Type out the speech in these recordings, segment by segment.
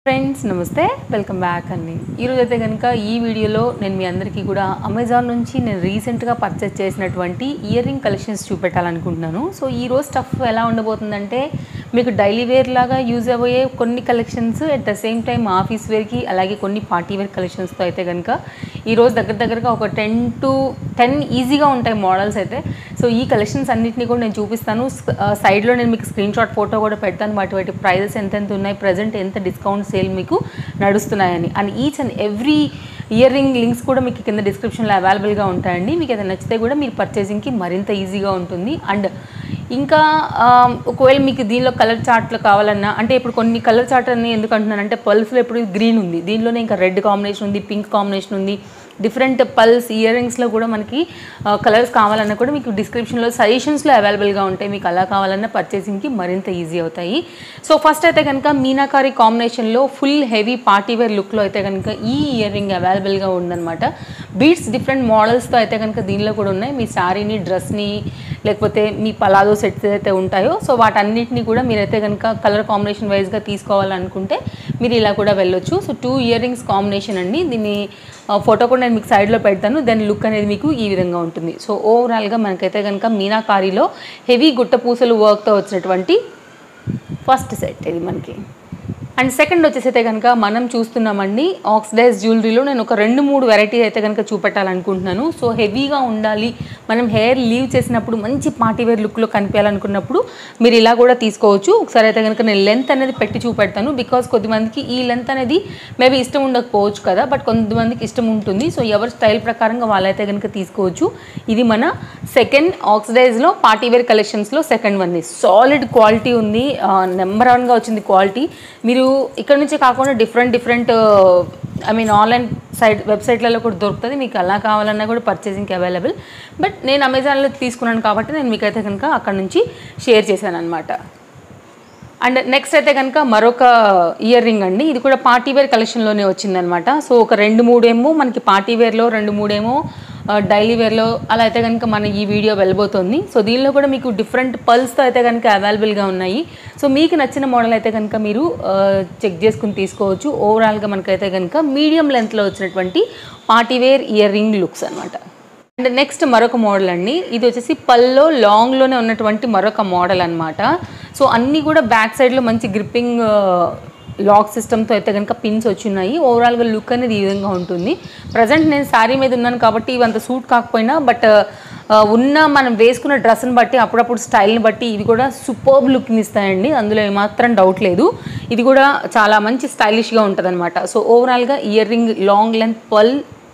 friends నమస్తే welcome back అండి ఈరోజు అయితే కనుక ఈ వీడియోలో నేను మీ అందరికీ కూడా అమెజాన్ నుంచి నేను రీసెంట్గా పర్చేస్ చేసినటువంటి ఇయర్ రింగ్ కలెక్షన్స్ చూపెట్టాలనుకుంటున్నాను సో ఈ రోజు స్టఫ్ ఎలా ఉండబోతుందంటే మీకు డైలీ వేర్ లాగా యూజ్ అయ్యే కొన్ని collections at the same time office వేర్కి అలాగే కొన్ని పార్టీ వేర్ కలెక్షన్స్తో అయితే కనుక ఈరోజు దగ్గర దగ్గరగా ఒక టెన్ టు టెన్ ఈజీగా ఉంటాయి మోడల్స్ అయితే సో ఈ కలెక్షన్స్ అన్నింటినీ కూడా నేను చూపిస్తాను సైడ్లో నేను మీకు స్క్రీన్ షాట్ ఫోటో కూడా పెడతాను వాటి వాటి ప్రైజెస్ ఎంత ఎంత ఉన్నాయి ప్రజెంట్ ఎంత డిస్కౌంట్ సేల్ మీకు నడుస్తున్నాయని and each and every earring links కూడా మీకు కింద డిస్క్రిప్షన్లో అవైలబుల్గా ఉంటాయండి మీకు ఏదైనా నచ్చితే కూడా మీరు పర్చేసింగ్కి మరింత ఈజీగా ఉంటుంది అండ్ ఇంకా ఆ, ఒకవేళ మీకు దీనిలో కలర్ చార్ట్లు కావాలన్నా అంటే ఇప్పుడు కొన్ని కలర్ చార్ట్ అని ఎందుకు అంటున్నానంటే పల్స్లో ఇప్పుడు గ్రీన్ ఉంది దీనిలోనే ఇంకా రెడ్ కాంబినేషన్ ఉంది పింక్ కాంబినేషన్ ఉంది డిఫరెంట్ పల్స్ ఇయర్ రింగ్స్లో కూడా మనకి కలర్స్ కావాలన్నా కూడా మీకు డిస్క్రిప్షన్లో సజెషన్స్లో అవైలబుల్గా ఉంటాయి మీకు అలా కావాలన్నా పర్చేసింగ్కి మరింత ఈజీ అవుతాయి సో ఫస్ట్ అయితే కనుక మీనాకారి కాంబినేషన్లో ఫుల్ హెవీ పార్టీ వేర్ లుక్లో అయితే కనుక ఈ ఇయర్ రింగ్ అవైలబుల్గా ఉందన్నమాట బీట్స్ డిఫరెంట్ మోడల్స్తో అయితే కనుక దీనిలో కూడా ఉన్నాయి మీ శారీని డ్రెస్ని లేకపోతే మీ పలాదో సెట్స్ అయితే ఉంటాయో సో వాటన్నిటిని కూడా మీరైతే కనుక కలర్ కాంబినేషన్ వైజ్గా తీసుకోవాలనుకుంటే మీరు ఇలా కూడా వెళ్ళొచ్చు so two earrings combination అండి దీన్ని ఫోటో కూడా నేను మీకు సైడ్లో పెడతాను దాని లుక్ అనేది మీకు ఈ విధంగా ఉంటుంది సో ఓవరాల్గా మనకైతే కనుక మీనాకారిలో హెవీ గుట్ట పూసలు వర్క్తో వచ్చినటువంటి ఫస్ట్ సెట్ ఇది మనకి అండ్ సెకండ్ వచ్చేసి అయితే కనుక మనం చూస్తున్నామండి ఆక్సిడైజ్ జ్యువెలరీలో నేను ఒక రెండు మూడు వెరైటీ అయితే కనుక చూపెట్టాలనుకుంటున్నాను సో హెవీగా ఉండాలి మనం హెయిర్ లీవ్ చేసినప్పుడు మంచి పార్టీ వేర్ లుక్లో కనిపించాలనుకున్నప్పుడు మీరు ఇలా కూడా తీసుకోవచ్చు ఒకసారి అయితే కనుక నేను లెంత్ అనేది పెట్టి చూపెడతాను బికాస్ కొద్దిమందికి ఈ లెంత్ అనేది మేబీ ఇష్టం ఉండకపోవచ్చు కదా బట్ కొంతమందికి ఇష్టం ఉంటుంది సో ఎవరి స్టైల్ ప్రకారంగా వాళ్ళైతే కనుక తీసుకోవచ్చు ఇది మన సెకండ్ ఆక్సిడైజ్లో పార్టీ వేర్ కలెక్షన్స్లో సెకండ్ వన్ సాలిడ్ క్వాలిటీ ఉంది నెంబర్ వన్గా వచ్చింది క్వాలిటీ మీరు ఇక్కడ నుంచి కాకుండా different different I mean online site వెబ్సైట్లలో కూడా దొరుకుతుంది మీకు అలా కావాలన్నా కూడా పర్చేసింగ్కి అవైలబుల్ బట్ నేను అమెజాన్లో తీసుకున్నాను కాబట్టి నేను మీకైతే కనుక అక్కడ నుంచి షేర్ చేశాను అనమాట అండ్ నెక్స్ట్ అయితే కనుక మరొక ఇయర్ రింగ్ అండి ఇది కూడా పార్టీ వేర్ కలెక్షన్లోనే వచ్చిందనమాట సో ఒక రెండు మూడేమో మనకి పార్టీ వేర్లో రెండు మూడేమో డైలీ వేర్లో అలా అయితే కనుక మన ఈ వీడియో వెళ్ళబోతోంది సో దీనిలో కూడా మీకు డిఫరెంట్ పల్స్తో అయితే కనుక అవైలబుల్గా ఉన్నాయి సో మీకు నచ్చిన మోడల్ అయితే కనుక మీరు చెక్ చేసుకుని తీసుకోవచ్చు ఓవరాల్గా మనకైతే కనుక మీడియం లెంత్లో వచ్చినటువంటి party wear earring looks అనమాట అండ్ నెక్స్ట్ మరొక మోడల్ అండి ఇది వచ్చేసి పల్లో లాంగ్లోనే ఉన్నటువంటి మరొక మోడల్ అనమాట సో అన్నీ కూడా బ్యాక్ సైడ్లో మంచి గ్రిప్పింగ్ లాక్ సిస్టమ్తో అయితే కనుక పిన్స్ వచ్చి ఉన్నాయి ఓవరాల్గా లుక్ అనేది ఈ విధంగా ఉంటుంది ప్రజెంట్ నేను శారీ మీద ఉన్నాను కాబట్టి ఇవంత సూట్ కాకపోయినా బట్ ఉన్న మనం వేసుకున్న డ్రెస్ని బట్టి అప్పుడప్పుడు స్టైల్ని బట్టి ఇవి కూడా సూపర్బ్ లుక్ని ఇస్తాయండి అందులో ఏమాత్రం డౌట్ లేదు ఇది కూడా చాలా మంచి స్టైలిష్గా ఉంటుంది అనమాట సో ఓవరాల్గా ఇయర్ రింగ్ లాంగ్ లెంత్ పల్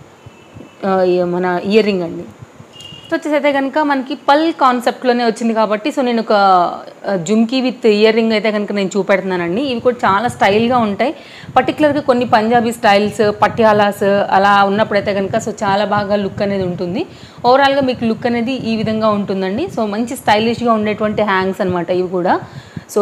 ఆ, ఈ- మన ఇయర్ రింగ్ అండి సో వచ్చేసి అయితే కనుక మనకి పల్ కాన్సెప్ట్లోనే వచ్చింది కాబట్టి సో నేను ఒక జుమ్కీ విత్ ఇయర్ రింగ్ అయితే కనుక నేను చూపెడుతున్నానండి ఇవి కూడా చాలా స్టైల్గా ఉంటాయి పర్టికులర్గా కొన్ని పంజాబీ స్టైల్స్ పట్యాలాస్ అలా ఉన్నప్పుడైతే కనుక సో చాలా బాగా లుక్ అనేది ఉంటుంది ఓవరాల్గా మీకు లుక్ అనేది ఈ విధంగా ఉంటుందండి సో మంచి స్టైలిష్గా ఉండేటువంటి హ్యాంగ్స్ అనమాట ఇవి కూడా సో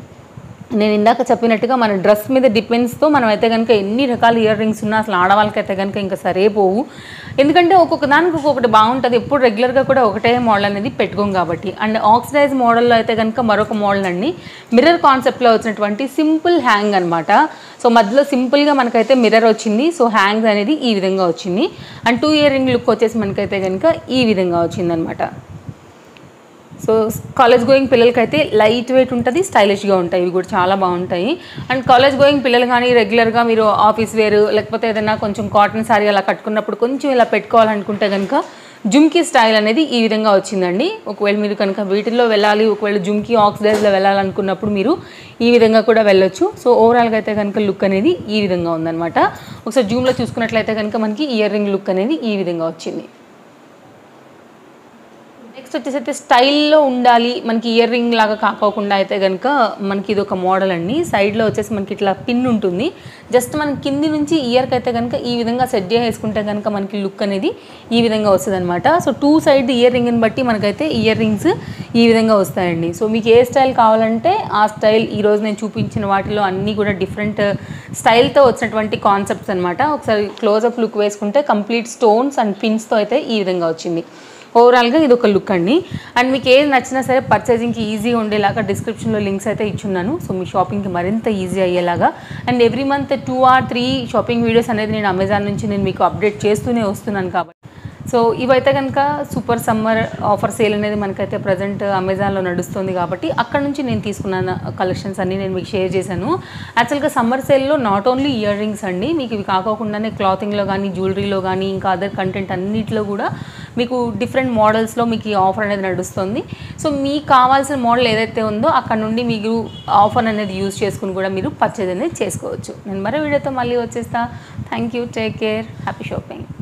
నేను ఇందాక చెప్పినట్టుగా మన డ్రెస్ మీద డిపెండ్స్తో మనం అయితే కనుక ఎన్ని రకాల ఇయర్ రింగ్స్ ఉన్నా అసలు ఆడవాళ్ళకైతే కనుక ఇంకా సరే పోవు ఎందుకంటే ఒక్కొక్క దానికి ఒక్కొక్కటి బాగుంటుంది ఎప్పుడు రెగ్యులర్గా కూడా ఒకటే మోడల్ అనేది పెట్టుకోం కాబట్టి అండ్ ఆక్సిడైజ్ మోడల్లో అయితే కనుక మరొక మోడల్ అండి మిర్రర్ కాన్సెప్ట్లో వచ్చినటువంటి సింపుల్ హ్యాంగ్ అనమాట సో మధ్యలో సింపుల్గా మనకైతే మిర్రర్ వచ్చింది సో హ్యాంగ్స్ అనేది ఈ విధంగా వచ్చింది and two earring look వచ్చేసి మనకైతే కనుక ఈ విధంగా వచ్చిందనమాట సో కాలేజ్ గోయింగ్ పిల్లలకైతే లైట్ వెయిట్ ఉంటుంది స్టైలిష్గా ఉంటాయి ఇవి కూడా చాలా బాగుంటాయి అండ్ కాలేజ్ గోయింగ్ పిల్లలు కానీ రెగ్యులర్గా మీరు ఆఫీస్ వేర్ లేకపోతే ఏదైనా కొంచెం కాటన్ శారీ అలా కట్టుకున్నప్పుడు కొంచెం ఇలా పెట్టుకోవాలనుకుంటే కనుక జుమ్కీ స్టైల్ అనేది ఈ విధంగా వచ్చిందండి ఒకవేళ మీరు కనుక వీటిల్లో వెళ్ళాలి ఒకవేళ జుమ్కీ ఆక్సిడైజ్లో వెళ్ళాలనుకున్నప్పుడు మీరు ఈ విధంగా కూడా వెళ్ళొచ్చు సో ఓవరాల్గా అయితే కనుక లుక్ అనేది ఈ విధంగా ఉందన్నమాట ఒకసారి జూమ్లో చూసుకున్నట్లయితే కనుక మనకి ఇయర్ రింగ్ లుక్ అనేది ఈ విధంగా వచ్చింది నెక్స్ట్ వచ్చేసి అయితే స్టైల్లో ఉండాలి మనకి ఇయర్ రింగ్ లాగా కాకోకుండా అయితే కనుక మనకి ఇది ఒక మోడల్ అండి సైడ్లో వచ్చేసి మనకి ఇట్లా పిన్ ఉంటుంది జస్ట్ మనం కింది నుంచి ఇయర్కి అయితే కనుక ఈ విధంగా సెట్ చేసుకుంటే కనుక మనకి లుక్ అనేది ఈ విధంగా వస్తుంది అనమాట సో టూ సైడ్ ఇయర్ రింగ్ని బట్టి మనకైతే ఇయర్ రింగ్స్ ఈ విధంగా వస్తాయండి సో మీకు ఏ స్టైల్ కావాలంటే ఆ స్టైల్ ఈరోజు నేను చూపించిన వాటిలో అన్నీ కూడా డిఫరెంట్ స్టైల్తో వచ్చినటువంటి కాన్సెప్ట్స్ అనమాట ఒకసారి క్లోజప్ లుక్ వేసుకుంటే కంప్లీట్ స్టోన్స్ అండ్ పిన్స్తో అయితే ఈ విధంగా వచ్చింది ఓవరాల్గా ఇది ఒక లుక్ అండి అండ్ మీకు ఏది నచ్చినా సరే పర్చేజింగ్కి ఈజీ ఉండేలాగా డిస్క్రిప్షన్లో లింక్స్ అయితే ఇచ్చున్నాను సో మీ షాపింగ్కి మరింత ఈజీ అయ్యేలాగా and every month two or three shopping videos అనేది నేను అమెజాన్ నుంచి నేను మీకు అప్డేట్ చేస్తూనే వస్తున్నాను కాబట్టి సో ఇవైతే కనుక సూపర్ సమ్మర్ ఆఫర్ సేల్ అనేది మనకైతే ప్రజెంట్ అమెజాన్లో నడుస్తుంది కాబట్టి అక్కడ నుంచి నేను తీసుకున్న కలెక్షన్స్ అన్నీ నేను మీకు షేర్ చేశాను యాక్చువల్గా సమ్మర్ సేల్లో నాట్ ఓన్లీ ఇయర్ రింగ్స్ అండి మీకు ఇవి కాకోకుండానే క్లాతింగ్లో కానీ జ్యువెలరీలో కానీ ఇంకా అదర్ కంటెంట్ అన్నిటిలో కూడా మీకు డిఫరెంట్ మోడల్స్లో మీకు ఈ ఆఫర్ అనేది నడుస్తుంది సో మీకు కావాల్సిన మోడల్ ఏదైతే ఉందో అక్కడ నుండి మీకు ఆఫర్ అనేది యూజ్ చేసుకుని కూడా మీరు పర్చేజ్ అనేది చేసుకోవచ్చు నేను మరో వీడియోతో మళ్ళీ వచ్చేస్తా thank you take care happy shopping